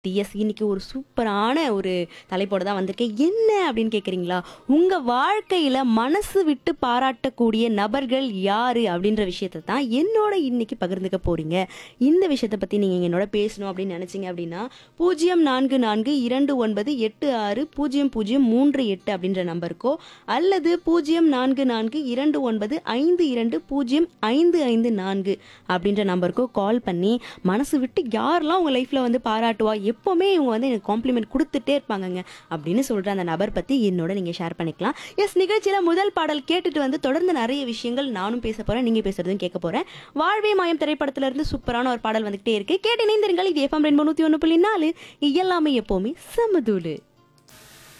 S இன்னைக்கு ஒரு சூப்பரான ஒரு தலைப்போட தான் வந்திருக்கேன் என்ன அப்படின்னு கேட்குறீங்களா உங்கள் வாழ்க்கையில் மனசு விட்டு பாராட்டக்கூடிய நபர்கள் யார் அப்படின்ற விஷயத்தை தான் என்னோட இன்னைக்கு பகிர்ந்துக்க போகிறீங்க இந்த விஷயத்தை பற்றி நீங்கள் என்னோட பேசணும் அப்படின்னு நினச்சிங்க அப்படின்னா பூஜ்ஜியம் நான்கு நான்கு இரண்டு ஒன்பது எட்டு ஆறு பூஜ்ஜியம் பூஜ்ஜியம் மூன்று எட்டு அப்படின்ற நம்பருக்கோ அல்லது பூஜ்ஜியம் நான்கு நான்கு இரண்டு ஒன்பது ஐந்து இரண்டு பூஜ்ஜியம் ஐந்து ஐந்து நான்கு அப்படின்ற நம்பருக்கோ கால் பண்ணி மனசு விட்டு யாரெல்லாம் உங்கள் லைஃப்பில் வந்து பாராட்டுவா எப்போவுமே இவங்க வந்து எனக்கு காம்ப்ளிமெண்ட் கொடுத்துட்டே இருப்பாங்கங்க அப்படின்னு சொல்கிற அந்த நபர் பற்றி என்னோட நீங்கள் ஷேர் பண்ணிக்கலாம் எஸ் நிகழ்ச்சியில் முதல் பாடல் கேட்டுட்டு வந்து தொடர்ந்து நிறைய விஷயங்கள் நானும் பேச போகிறேன் நீங்கள் பேசுறதும் கேட்க போகிறேன் வாழ்வே மாயம் திரைப்படத்துல இருந்து சூப்பரான ஒரு பாடல் வந்துகிட்டே இருக்கு கேட்டு இணைந்திருங்கள் இது எஃப்எம் ரெண்டு நூற்றி ஒன்று புள்ளி நாலு எல்லாமே எப்போவுமே சமதூளு